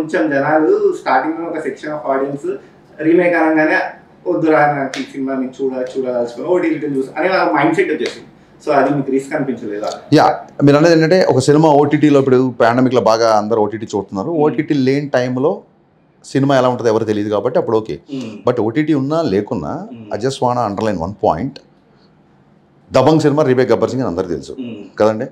కొంచెం జనాలు స్టార్టింగ్ ఒక సెక్షన్ ఆఫ్ ఆడియన్స్ రీమేక్ అనగానే వద్దురా నాకు ఈ సినిమా నేను చూడ చూడాల్సుకుని ఓటీటీ చూసి అనే మైండ్ సెట్ వచ్చేసింది సో అది మీకు రిస్క్ అనిపించలేదా యా మీరు అనేది ఏంటంటే ఒక సినిమా ఓటీటీలో ఇప్పుడు పాండమిక్లో బాగా అందరూ ఓటీటీ చూస్తున్నారు ఓటీటీ లేని టైంలో సినిమా ఎలా ఉంటుందో ఎవరు తెలియదు కాబట్టి అప్పుడు ఓకే బట్ ఓటీటీ ఉన్నా లేకున్నా I just want underline one point Dabangg cinema remake Gabbar Singh అని అందరికీ తెలుసు కదండి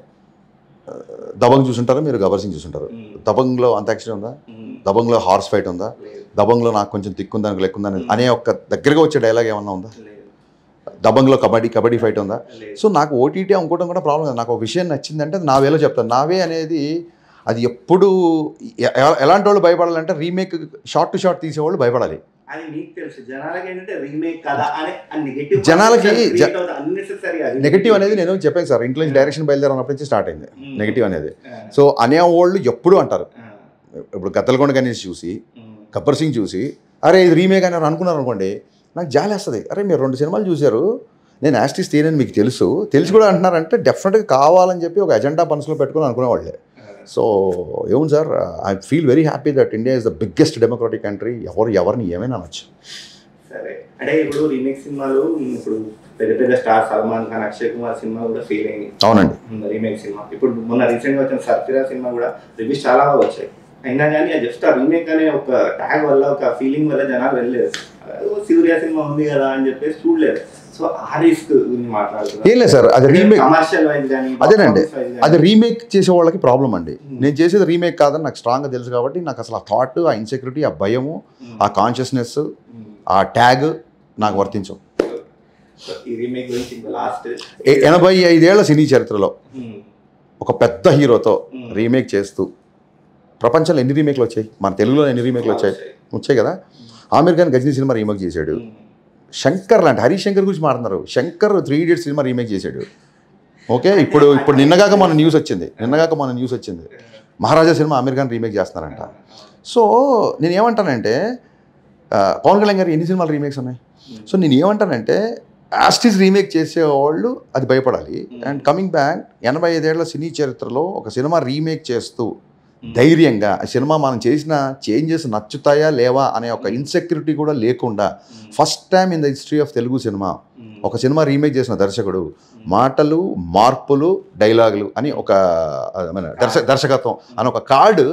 దబంగ్ చూసుంటారు మీరు గబ్బర్ సింగ్ చూసుంటారు దబంగ్లో అంత యాక్షన్ ఉందా దబంగ్లో హార్స్ ఫైట్ ఉందా దబంగ్లో నాకు కొంచెం తిక్కుందా నాకు లెక్కుందా అని- అనే ఒక దగ్గరగా వచ్చే డైలాగ్ ఏమన్నా ఉందా దబంగ్లో కబడ్డీ కబడ్డీ ఫైట్ ఉందా సో నాకు ఓటీటీ అనుకోవడం కూడా ప్రాబ్లం కాదు నాకు ఒక విషయం నచ్చిందంటే అది నా వేలో చెప్తాను నావే అనేది అది ఎప్పుడు ఎ- ఎ- ఎలాంటి వాళ్ళు భయపడాలంటే రీమేక్ షార్ట్ టు షార్ట్ తీసేవాళ్ళు భయపడాలి అది మీకు తెలుసు జనాలకి ఏంటంటే రీమేక్ కదా అనే నెగటివ్ జనాలకి జ- అన్నెసెసరీ నెగిటివ్ అనేది నేను చెప్పాను సార్ ఇంట్లో నుంచి డైరెక్షన్ బయలుదేరినప్పటి నుంచి స్టార్ట్ అయింది నెగిటివ్ అనేది సో అనేవాళ్ళు ఎప్పుడు అంటారు ఇప్పుడు గద్దలకొండ గణేష్ చూసి గబ్బర్ సింగ్ చూసి అరే ఇది రీమేక్ అని ఎవరు అనుకున్నారు అనుకోండి నాకు జాలేస్తుంది అరే మీరు రెండు సినిమాలు చూశారు నేను యాస్టిస్ తీయనని మీకు తెలుసు తెలిసి కూడా అంటున్నారంటే డెఫినెట్గా కావాలని చెప్పి ఒక ఎజెండా మనసులో పెట్టుకుని అనుకునేవాళ్ళే సో ఏముంది sir I feel very happy that India is the biggest democratic country ఎవరు ఎవరిని ఏమైనా అనొచ్చు సరే అంటే ఇప్పుడు రీమేక్ సినిమాలు ఇప్పుడు పెద్ద పెద్ద స్టార్ సల్మాన్ ఖాన్ అక్షయ్ కుమార్ సినిమా కూడా ఫెయిల్ అయింది అవునండి రీమేక్ సినిమా ఇప్పుడు మొన్న రీసెంట్ గా వచ్చిన సర్ఫిరా సినిమా కూడా రివ్యూస్ చాలా బాగా వచ్చాయి అయినా కానీ అది జస్ట్ ఆ రీమేక్ అనే ఒక ట్యాగ్ వల్ల ఒక ఫీలింగ్ వల్ల జనాలు వెళ్ళలేదు సూర్య సినిమా ఉంది కదా అని చెప్పేసి చూడలేదు సో ఆ రిస్క్ గురించి మాట్లాడుతున్నారు ఏం లేదు సార్ అది రీమేక్ కమర్షియల్ వైజ్ కానీ అదేనండి. అది రీమేక్ చేసే వాళ్ళకి ప్రాబ్లం అండి నేను చేసేది రీమేక్ కాదని నాకు స్ట్రాంగ్గా తెలుసు కాబట్టి నాకు అసలు ఆ థాట్ ఆ ఇన్సెక్యూరిటీ ఆ భయము ఆ కాన్షియస్నెస్ ఆ ట్యాగ్ నాకు వర్తించవు ఈ రీమేక్ గురించి లాస్ట్ ఎ- ఎనభై ఐదేళ్ల సినీ చరిత్రలో ఒక పెద్ద హీరోతో రీమేక్ చేస్తూ ప్రపంచంలో ఎన్ని రీమేక్లు వచ్చాయి మన తెలుగులో ఎన్ని రీమేక్లు వచ్చాయి వచ్చాయి కదా ఆమిర్ ఖాన్ గజనీ సినిమా రీమేక్ చేశాడు శంకర్ లాంటి హరీష్ శంకర్ గురించి మాట్లాడుతున్నారు Shankar Three Idiots cinema remake చేశాడు ఓకే ఇప్పుడు ఇప్పుడు నిన్నగాక మన న్యూస్ వచ్చింది నిన్నగాక మన న్యూస్ వచ్చింది మహారాజా సినిమా ఆమిర్ ఖాన్ రీమేక్ చేస్తున్నారంట సో నేను ఏమంటానంటే ఆ, పవన్ కళ్యాణ్ గారు ఎన్ని సినిమాలు రీమేక్స్ ఉన్నాయి సో నేను ఏమంటానంటే యాస్టిస్ రీమేక్ చేసేవాళ్ళు అది భయపడాలి అండ్ కమింగ్ బ్యాక్ ఎనభై ఐదేళ్ల సినీ చరిత్రలో ఒక సినిమా రీమేక్ చేస్తూ ధైర్యంగా ఆ సినిమా మనం చేసిన చేంజెస్ నచ్చుతాయా లేవా అనే ఒక ఇన్సెక్యూరిటీ కూడా లేకుండా first time in the history of Telugu cinema ఒక సినిమా రీమేక్ చేసిన దర్శకుడు మాటలు మార్పులు డైలాగులు అని ఒక ఆ, మన దర్శ దర్శకత్వం అని ఒక కార్డు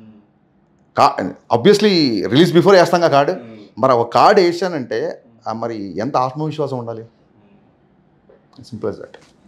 కా ఆబ్వియస్లీ రిలీజ్ బిఫోర్ వేస్తాం కార్డు మరి ఒక కార్డు వేసానంటే ఆ మరి ఎంత ఆత్మవిశ్వాసం ఉండాలి సింపుల్ దట్